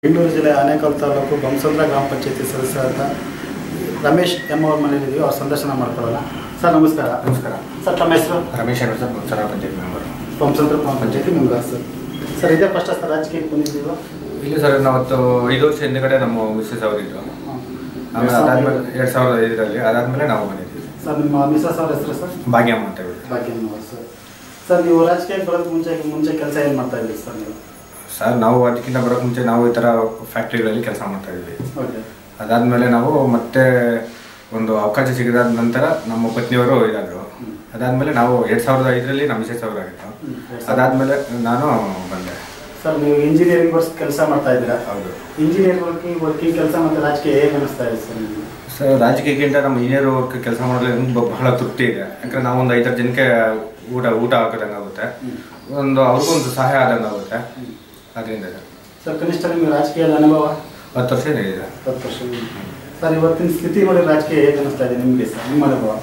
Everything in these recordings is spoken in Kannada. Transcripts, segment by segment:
ಬೆಂಗಳೂರು ಜಿಲ್ಲೆ ಆನೇಕಲ್ ತಾಲೂಕು ಬಂಸಂದ್ರ ಗ್ರಾಮ ಪಂಚಾಯತಿ ಸದಸ್ಯರಾದ ರಮೇಶ್ ಎಂ ಅವ್ರ ಮನೆಯಲ್ಲಿದ್ದೀವಿ ಅವ್ರ ಸಂದರ್ಶನ ಮಾಡ್ಕೊಳ್ಳೋಣ ಸರ್ ನಮಸ್ಕಾರ ನಮಸ್ಕಾರ ಸರ್ ತಮ್ಮ ಹೆಸರು ರಮೇಶ್ ಅವರು ಸರ್ ಮುನ್ಸರ ಪಂಚಾಯತ್ ಮೆಂಬರ್ ಬಂಸಂದ್ರ ಗ್ರಾಮ ಪಂಚಾಯತಿ ಮೆಂಬರ್ ಸರ್ ಸರ್ ಇದೇ ಫಸ್ಟ್ ಸರ್ ರಾಜಕೀಯಕ್ಕೆ ಬಂದಿದ್ದೀವ ಇಲ್ಲಿ ಸರ್ ನಾವತ್ತು ಐದು ವರ್ಷ ಹಿಂದೆಗಡೆ ನಮ್ಮ ಮಿಸ್ಸಸ್ ಅವರಿದ್ದು ಆಮೇಲೆ ಅದಾದ್ಮೇಲೆ ಎರಡು ಸಾವಿರದ ಐದರಲ್ಲಿ ಅದಾದ್ಮೇಲೆ ನಾವು ಬಂದಿದ್ದೀವಿ ಸರ್ ನಿಮ್ಮ ಮಿಸಸ್ ಅವ್ರ ಹೆಸರು ಸರ್ ಭಾಗ್ಯಮ್ಮ ಅಂತ ಹೇಳಿ ಭಾಗ್ಯಮ್ಮ ಅವ್ರು ಸರ್ ಸರ್ ನೀವು ರಾಜಕೀಯಕ್ಕೆ ಬರೋದು ಮುಂಚೆ ಮುಂಚೆ ಕೆಲಸ ಏನು ಮಾಡ್ತಾ ಇದ್ದೀರಿ ಸರ್ ನೀವು ಸರ್ ನಾವು ಅದಕ್ಕಿಂತ ಬರೋಕ್ಕೆ ಮುಂಚೆ ನಾವು ಈ ಥರ ಫ್ಯಾಕ್ಟ್ರಿಗಳಲ್ಲಿ ಕೆಲಸ ಮಾಡ್ತಾ ಇದ್ವಿ ಓಕೆ ಅದಾದ್ಮೇಲೆ ನಾವು ಮತ್ತೆ ಒಂದು ಅವಕಾಶ ಸಿಗದ ನಂತರ ನಮ್ಮ ಪತ್ನಿಯವರು ಇದಾದರು ಅದಾದ್ಮೇಲೆ ನಾವು ಎರಡು ಸಾವಿರದ ಐದರಲ್ಲಿ ನಮ್ಮ ಮಿಸಸ್ ಅವರಾಗಿತ್ತು ಹ್ಮ್. ಅದಾದ್ಮೇಲೆ ನಾನು ಬಂದೆ ಸರ್ ನೀವು ಇಂಜಿನಿಯರಿಂಗ್ ವರ್ಕ್ ಕೆಲಸ ಮಾಡ್ತಾ ಇದ್ದೀರಾ ಹೌದು ಇಂಜಿನಿಯರಿಂಗ್ ವರ್ಕಿಂಗ್ ವರ್ಕಿಂಗ್ ಕೆಲಸ ಮತ್ತು ರಾಜಕೀಯ ಹೇಗೆ ಅನಿಸ್ತಾ ಇದೆ ಸರ್ ನಿಮಗೆ ಸರ್ ರಾಜಕೀಯಕ್ಕಿಂತ ನಮ್ಮ ಇಂಜಿನಿಯರ್ ವರ್ಕ್ ಕೆಲಸ ಮಾಡಲು ನಮ್ಗೆ ಬಹಳ ತೃಪ್ತಿ ಇದೆ ಯಾಕಂದ್ರೆ ನಾವು ಒಂದು ಐದಾರು ಜನಕ್ಕೆ ಊಟ ಊಟ ಹಾಕೋದಂಗೆ ಆಗುತ್ತೆ ಒಂದು ಅವ್ರಿಗೂ ಒಂದು ಸಹಾಯ ಆದಂಗೆ ಆಗುತ್ತೆ ಅದರಿಂದ ಸರ್ ಸರ್ ಕನಿಷ್ಠ ನಿಮಗೆ ರಾಜಕೀಯದ ಅನುಭವ ಹತ್ತು ವರ್ಷ ಇದೆ ಹತ್ತು ವರ್ಷ ಸರ್ ಇವತ್ತಿನ ಸ್ಥಿತಿ ನೋಡಿ ರಾಜಕೀಯ ಹೇಗೆ ಅನಿಸ್ತಾ ಇದೆ ನಿಮಗೆ ಸರ್ ನಿಮ್ಮ ಅನುಭವ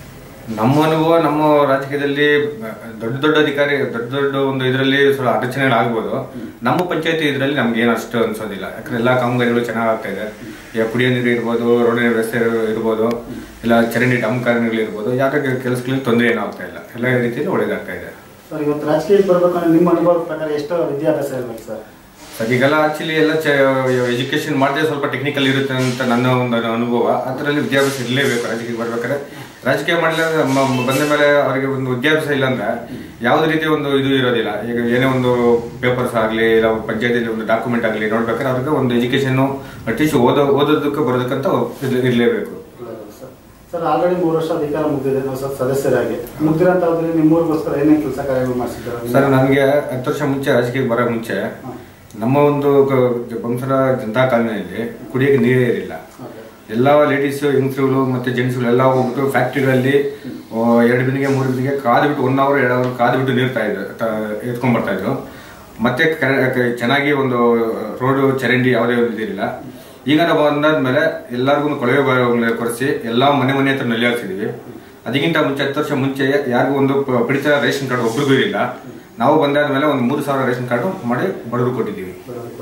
ನಮ್ಮ ಅನುಭವ ನಮ್ಮ ರಾಜಕೀಯದಲ್ಲಿ ದೊಡ್ಡ ದೊಡ್ಡ ಅಧಿಕಾರಿ ದೊಡ್ಡ ದೊಡ್ಡ ಒಂದು ಇದರಲ್ಲಿ ಸ್ವಲ್ಪ ಅಡಚಣೆಗಳಾಗ್ಬೋದು ನಮ್ಮ ಪಂಚಾಯತಿ ಇದರಲ್ಲಿ ನಮ್ಗೆ ಏನು ಅಷ್ಟು ಅನ್ಸೋದಿಲ್ಲ ಯಾಕಂದ್ರೆ ಎಲ್ಲ ಕಾಮಗಾರಿಗಳು ಚೆನ್ನಾಗಿ ಆಗ್ತಾ ಇದೆ ಈಗ ಕುಡಿಯೋ ನೀರು ಇರ್ಬೋದು ರೋಡ್ ವ್ಯವಸ್ಥೆ ಇರ್ಬೋದು ಇಲ್ಲ ಚರಂಡಿ ಡಂಕಾರಗಳು ಇರ್ಬೋದು ಯಾವುದೇ ಕೆಲಸಗಳಿಗೆ ತೊಂದರೆ ಏನೂ ಆಗ್ತಾ ಇಲ್ಲ ಎಲ್ಲ ರೀತಿಯಲ್ಲಿ ಒಳ್ಳೇದಾಗ್ತಾ ಇದೆ ಸರ್ ಇವತ್ತು ರಾಜಕೀಯಕ್ಕೆ ಬರ್ಬೇಕಂದ್ರೆ ನಿಮ್ಮ ಅನುಭವದ ಪ್ರಕಾರ ಎಷ್ಟು ವಿದ್ಯಾಭ್ಯಾಸ ಇರಬೇಕು ಸರ್ ಸರ್ ಈಗೆಲ್ಲ ಆಕ್ಚುಲಿ ಎಲ್ಲ ಎಜುಕೇಶನ್ ಮಾಡಿದ್ರೆ ಸ್ವಲ್ಪ ಟೆಕ್ನಿಕಲ್ ಇರುತ್ತೆ ಅಂತ ನನ್ನ ಒಂದು ಅನುಭವ ಅದರಲ್ಲಿ ವಿದ್ಯಾಭ್ಯಾಸ ಇರಲೇಬೇಕು ರಾಜಕೀಯ ಬರ್ಬೇಕಾದ್ರೆ ರಾಜಕೀಯ ಮಾಡಲಿಲ್ಲ ಬಂದ ಮೇಲೆ ಅವರಿಗೆ ಒಂದು ವಿದ್ಯಾಭ್ಯಾಸ ಇಲ್ಲ ಅಂದ್ರೆ ಯಾವುದೇ ರೀತಿಯ ಒಂದು ಇದು ಇರೋದಿಲ್ಲ ಈಗ ಏನೇ ಒಂದು ಪೇಪರ್ಸ್ ಆಗಲಿ ಇಲ್ಲ ಪಂಚಾಯತಿಲಿ ಒಂದು ಡಾಕ್ಯುಮೆಂಟ್ ಆಗಲಿ ನೋಡ್ಬೇಕಾದ್ರೆ ಅವ್ರಿಗೆ ಒಂದು ಎಜುಕೇಶನ್ ಅಟ್ಲೀಸ್ಟ್ ಓದೋ ಓದೋದಕ್ಕೆ ಬರೋದಕ್ಕಂತ ಇರ್ಲೇ- ಇರಲೇಬೇಕು ಸರ್ ಸರ್ ಆಲ್ರೆಡಿ ಮೂರು ವರ್ಷ ಅಧಿಕಾರ ಮುಗಿದಿದೆ ನಾವು ಸ್ವಲ್ಪ ಸದಸ್ಯರಾಗಿ ಮುಗ್ದಿರೋಂಥ ಅವಧಿಯಲ್ಲಿ ನಿಮ್ಮೂರಿಗೋಸ್ಕರ ಏನೇನು ಕೆಲಸ ಕಾರ್ಯಗಳು ಮಾಡಿಸಿದ್ದಾರೆ ಸರ್ ನನಗೆ ಹತ್ತು ವರ್ಷ ಮುಂಚೆ ರಾಜಕೀಯಕ್ಕೆ ಬರೋ ಮುಂಚೆ ನಮ್ಮ ಒಂದು ಗ- ಬಂಸರ ಜನತಾ ಕಾಲೋನಿಯಲ್ಲಿ ಕುಡಿಯೋಕೆ ನೀರೇ ಇರಲಿಲ್ಲ ಎಲ್ಲ ಲೇಡೀಸ್ ಹೆಂಗಸರುಗಳು ಮತ್ತೆ ಜೆಂಟ್ಸ್ಗಳು ಎಲ್ಲ ಹೋಗ್ಬಿಟ್ಟು ಫ್ಯಾಕ್ಟ್ರಿಗಳಲ್ಲಿ ಎರಡು ಬಿನಿಗೆ ಮೂರು ಬಿನಿಗೆ ಕಾದು ಬಿಟ್ಟು ಒನ್ ಅವರ್ ಎರಡು ಅವರ್ ಕಾದು ಬಿಟ್ಟು ನೀರ್ತಾ ಇದ್ರು ತ- ಎತ್ಕೊಂಡ್ ಬರ್ತಾ ಇದ್ರು ಮತ್ತೆ ಕರೆ- ಕ- ಚೆನ್ನಾಗಿ ಒಂದು ರೋಡು ಚರಂಡಿ ಯಾವುದೇ ಒಂದು ಇದಿರಲಿಲ್ಲ ಈಗ ನಾವು ಬಂದಾದ್ಮೇಲೆ ಎಲ್ಲರಿಗೂ ಒಂದು ಕೊಳವೆ ಬಾವಿಗಳನ್ನ ಕೊರೆಸಿ ಎಲ್ಲ ಮನೆ ಮನೆ ಹತ್ರ ನಲ್ಲಿ ಹಾಕ್ಸಿದೀವಿ ಅದಕ್ಕಿಂತ ಮುಂಚೆ ಹತ್ತು ವರ್ಷ ಮುಂಚೆ ಯಾರಿಗೂ ಒಂದು ಪ- ಪಡಿತರ ರೇಷನ್ ಕಾರ್ಡ್ ಒಬ್ರಿಗೂ ಇರಲಿಲ್ಲ ನಾವು ಬಂದಾದ್ಮೇಲೆ ಒಂದು ಮೂರು ಸಾವಿರ ರೇಷನ್ ಕಾರ್ಡು ಮಾಡಿ ಬಡವರು ಕೊಟ್ಟಿದ್ದೀವಿ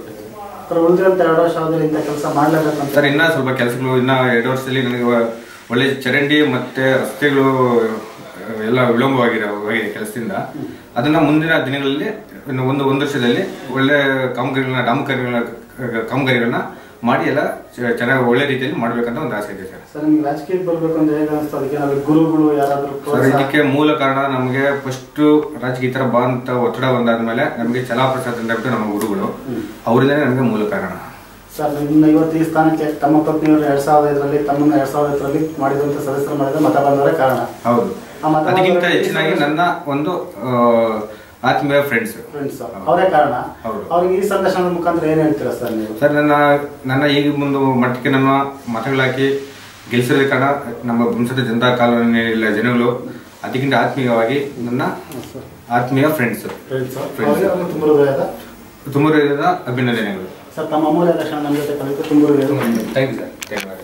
ಸರ್ ಉಳಿದಿರೋಂಥ ಎರಡು ವರ್ಷ ಅವಧಿಯಲ್ಲಿ ಇಂಥ ಕೆಲಸ ಮಾಡಲೇಬೇಕಂತ ಸರ್ ಇನ್ನ ಸ್ವಲ್ಪ ಕೆಲಸಗಳು ಇನ್ನ ಎರಡು ವರ್ಷದಲ್ಲಿ ನನಗೆ ಒಳ್ಳೆ ಚರಂಡಿ ಮತ್ತೆ ರಸ್ತೆಗಳು ಅಹ್, ಎಲ್ಲ ವಿಳಂಬವಾಗಿರೋ ಆಗಿದೆ ಕೆಲಸದಿಂದ ಅದನ್ನ ಮುಂದಿನ ದಿನಗಳಲ್ಲಿ ಇನ್ನು ಒಂದು ಒಂದು ವರ್ಷದಲ್ಲಿ ಒಳ್ಳೆ ಕಾಮಗಾರಿಗಳನ್ನ ಡಾಮಕಾರಿಗಳನ್ನ ಕಾಮಗಾರಿಗಳನ್ನ ಮಾಡಿ ಎಲ್ಲ ಚ- ಚೆನ್ನಾಗಿ ಒಳ್ಳೆ ರೀತಿಯಲ್ಲಿ ಮಾಡ್ಬೇಕಂತ ಒಂದು ಆಸೆ ಇದೆ ಸರ್ ಸರ್ ನಿಮ್ಗೆ ರಾಜಕೀಯಕ್ಕೆ ಬರ್ಬೇಕು ಅಂತ ಹೇಗೆ ಅನಿಸ್ತು ಅದಕ್ಕೆ ನಾವು ಗುರುಗಳು ಯಾರಾದರೂ ಸರ್ ಪ್ರೋತ್ಸಾಹ ಇದಕ್ಕೆ ಮೂಲ ಕಾರಣ ನಮಗೆ ಫಸ್ಟ್ ರಾಜಕೀಯ ಈ ತರ ಬಾ ಅಂತ ಒತ್ತಡ ಬಂದಾದ್ಮೇಲೆ ನಮಗೆ ಚಲಾಪ್ರಸಾದ್ ಅಂತ ಹೇಳ್ಬಿಟ್ಟು ನಮ್ಮ ಗುರುಗಳು ಅವರಿಂದನೇ ನಮಗೆ ಮೂಲ ಕಾರಣ ಸರ್ ನಿಮ್ಮ ಇವತ್ತು ಈ ಸ್ಥಾನಕ್ಕೆ ತಮ್ಮ ಪತ್ನಿಯವರು ಎರಡ್ ಸಾವಿರದ ಐದರಲ್ಲಿ ತಮ್ಮನ್ನ ಎರಡ್ ಸಾವಿರದ ಐದರಲ್ಲಿ ಮಾಡಿದಂತ ಸದಸ್ಯರು ಮಾಡಿದ ಮತ ಬಂದವರೇ ಕಾರಣ ಹೌದು ಆ ಮತ ಅದಕ್ಕಿಂತ ಬಂದವರಿಗೆ ಹೆಚ್ಚಿನಾಗಿ ನನ್ನ ಒಂದು ಆ, ಆತ್ಮೀಯ ಫ್ರೆಂಡ್ಸ್ ಫ್ರೆಂಡ್ಸ್ ಅವರೇ ಕಾರಣ ಹೌದು. ಅವ್ರಿಗೆ ಈ ಸಂದರ್ಶನದ ಮುಖಾಂತರ ಏನ್ ಹೇಳ್ತೀರಾ ಸರ್ ನೀವು ಸರ್ ನನ್ನ ನನ್ನ ಈಗ ಒಂದು ಮಟ್ಟಕ್ಕೆ ನನ್ನ ಮತಗಳಾಕಿ ಗೆಲ್ಲಿಸಿದ ಕಾರಣ ನಮ್ಮ ಬಂಸದ ಜನತಾ ಕಾಲೋನಿಯ ಜನಗಳು ಅದಕ್ಕಿಂತ ಆತ್ಮೀಯವಾಗಿ ನನ್ನ ಆತ್ಮೀಯ ಫ್ರೆಂಡ್ಸ್ ಫ್ರೆಂಡ್ಸ್ Friends. ಅವರಿಗೆ ಅವ್ರಿಗೆ ತುಂಬ ಹೃದಯದ ತುಂಬ ಹೃದಯದ ಅಭಿನಂದನೆಗಳು ಸರ್ ತಮ್ಮ ಅಮೂಲ್ಯ ಲಕ್ಷಣ ನಮ್ಮ ಜೊತೆ ಕಲಿತು ತುಂಬ ಹೃದಯದ thank you sir thank you